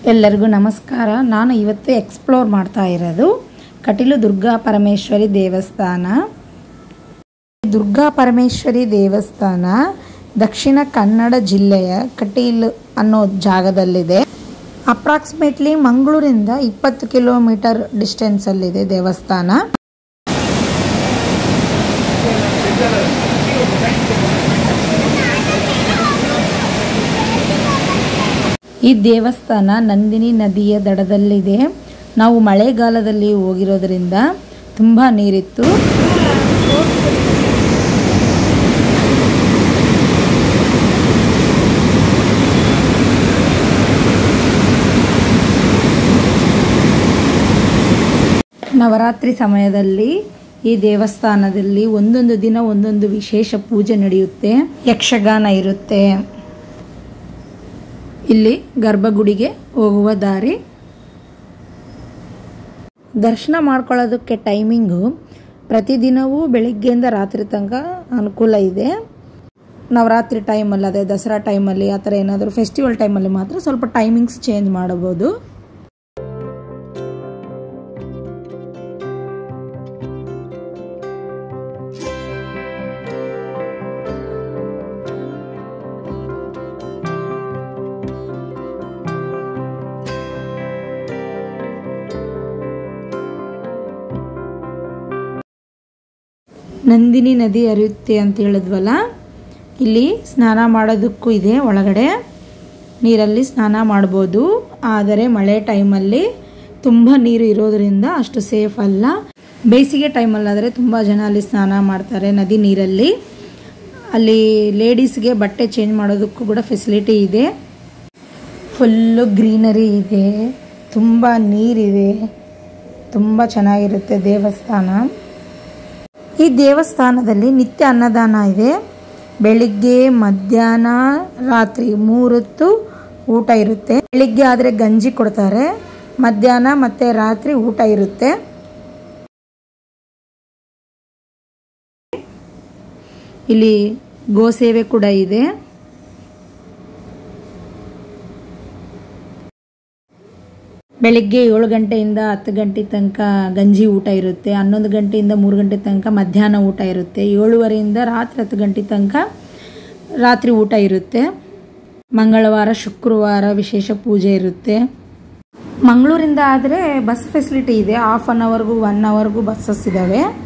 ಎಲ್ಲರಿಗೂ ನಮಸ್ಕಾರ ನಾನು ಇವತ್ತು ಎಕ್ಸ್ಪ್ಲೋರ್ ಮಾಡ್ತಾ ಇರೋದು ಕಟೀಲು ದುರ್ಗಾ ಪರಮೇಶ್ವರಿ ದೇವಸ್ಥಾನ ದುರ್ಗಾ ಪರಮೇಶ್ವರಿ ದೇವಸ್ಥಾನ ದಕ್ಷಿಣ ಕನ್ನಡ ಜಿಲ್ಲೆಯ ಕಟೀಲು ಅನ್ನೋ ಜಾಗದಲ್ಲಿದೆ ಅಪ್ರಾಕ್ಸಿಮೇಟ್ಲಿ ಮಂಗಳೂರಿಂದ ಇಪ್ಪತ್ತು ಕಿಲೋಮೀಟರ್ ಡಿಸ್ಟೆನ್ಸಲ್ಲಿದೆ ದೇವಸ್ಥಾನ ಈ ದೇವಸ್ಥಾನ ನಂದಿನಿ ನದಿಯ ದಡದಲ್ಲಿದೆ ನಾವು ಮಳೆಗಾಲದಲ್ಲಿ ಹೋಗಿರೋದ್ರಿಂದ ತುಂಬ ನೀರಿತ್ತು ನವರಾತ್ರಿ ಸಮಯದಲ್ಲಿ ಈ ದೇವಸ್ಥಾನದಲ್ಲಿ ಒಂದೊಂದು ದಿನ ಒಂದೊಂದು ವಿಶೇಷ ಪೂಜೆ ನಡೆಯುತ್ತೆ ಯಕ್ಷಗಾನ ಇರುತ್ತೆ ಇಲ್ಲಿ ಗರ್ಭಗುಡಿಗೆ ಹೋಗುವ ದಾರಿ ದರ್ಶನ ಮಾಡ್ಕೊಳ್ಳೋದಕ್ಕೆ ಟೈಮಿಂಗು ಪ್ರತಿದಿನವೂ ಬೆಳಿಗ್ಗೆಯಿಂದ ರಾತ್ರಿ ತನಕ ಅನುಕೂಲ ಇದೆ ನವರಾತ್ರಿ ಟೈಮಲ್ಲಿ ಅದೇ ದಸರಾ ಟೈಮಲ್ಲಿ ಆ ಥರ ಏನಾದರೂ ಫೆಸ್ಟಿವಲ್ ಟೈಮಲ್ಲಿ ಮಾತ್ರ ಸ್ವಲ್ಪ ಟೈಮಿಂಗ್ಸ್ ಚೇಂಜ್ ಮಾಡಬಹುದು ನಂದಿನಿ ನದಿ ಹರಿಯುತ್ತೆ ಅಂತ ಹೇಳಿದ್ವಲ್ಲ ಇಲ್ಲಿ ಸ್ನಾನ ಮಾಡೋದಕ್ಕೂ ಇದೆ ಒಳಗಡೆ ನೀರಲ್ಲಿ ಸ್ನಾನ ಮಾಡ್ಬೋದು ಆದರೆ ಮಳೆ ಟೈಮಲ್ಲಿ ತುಂಬ ನೀರು ಇರೋದ್ರಿಂದ ಅಷ್ಟು ಸೇಫ್ ಅಲ್ಲ ಬೇಸಿಗೆ ಟೈಮಲ್ಲಾದರೆ ತುಂಬ ಜನ ಅಲ್ಲಿ ಸ್ನಾನ ಮಾಡ್ತಾರೆ ನದಿ ನೀರಲ್ಲಿ ಅಲ್ಲಿ ಲೇಡೀಸ್ಗೆ ಬಟ್ಟೆ ಚೇಂಜ್ ಮಾಡೋದಕ್ಕೂ ಕೂಡ ಫೆಸಿಲಿಟಿ ಇದೆ ಫುಲ್ಲು ಗ್ರೀನರಿ ಇದೆ ತುಂಬ ನೀರಿದೆ ತುಂಬ ಚೆನ್ನಾಗಿರುತ್ತೆ ದೇವಸ್ಥಾನ ಈ ದೇವಸ್ಥಾನದಲ್ಲಿ ನಿತ್ಯ ಅನ್ನದಾನ ಇದೆ ಬೆಳಿಗ್ಗೆ ಮಧ್ಯಾಹ್ನ ರಾತ್ರಿ ಮೂರೊತ್ತು ಊಟ ಇರುತ್ತೆ ಬೆಳಿಗ್ಗೆ ಆದರೆ ಗಂಜಿ ಕೊಡ್ತಾರೆ ಮಧ್ಯಾಹ್ನ ಮತ್ತು ರಾತ್ರಿ ಊಟ ಇರುತ್ತೆ ಇಲ್ಲಿ ಗೋಸೇವೆ ಕೂಡ ಇದೆ ಬೆಳಿಗ್ಗೆ ಏಳು ಗಂಟೆಯಿಂದ ಹತ್ತು ಗಂಟೆ ತನಕ ಗಂಜಿ ಊಟ ಇರುತ್ತೆ ಹನ್ನೊಂದು ಗಂಟೆಯಿಂದ ಮೂರು ಗಂಟೆ ತನಕ ಮಧ್ಯಾಹ್ನ ಊಟ ಇರುತ್ತೆ ಏಳುವರೆಯಿಂದ ರಾತ್ರಿ ಹತ್ತು ಗಂಟೆ ತನಕ ರಾತ್ರಿ ಊಟ ಇರುತ್ತೆ ಮಂಗಳವಾರ ಶುಕ್ರವಾರ ವಿಶೇಷ ಪೂಜೆ ಇರುತ್ತೆ ಮಂಗಳೂರಿಂದ ಆದರೆ ಬಸ್ ಫೆಸಿಲಿಟಿ ಇದೆ ಹಾಫ್ ಅನ್ ಅವರ್ಗೂ ಒನ್ ಅವರ್ಗೂ ಬಸ್ಸಸ್ ಇದ್ದಾವೆ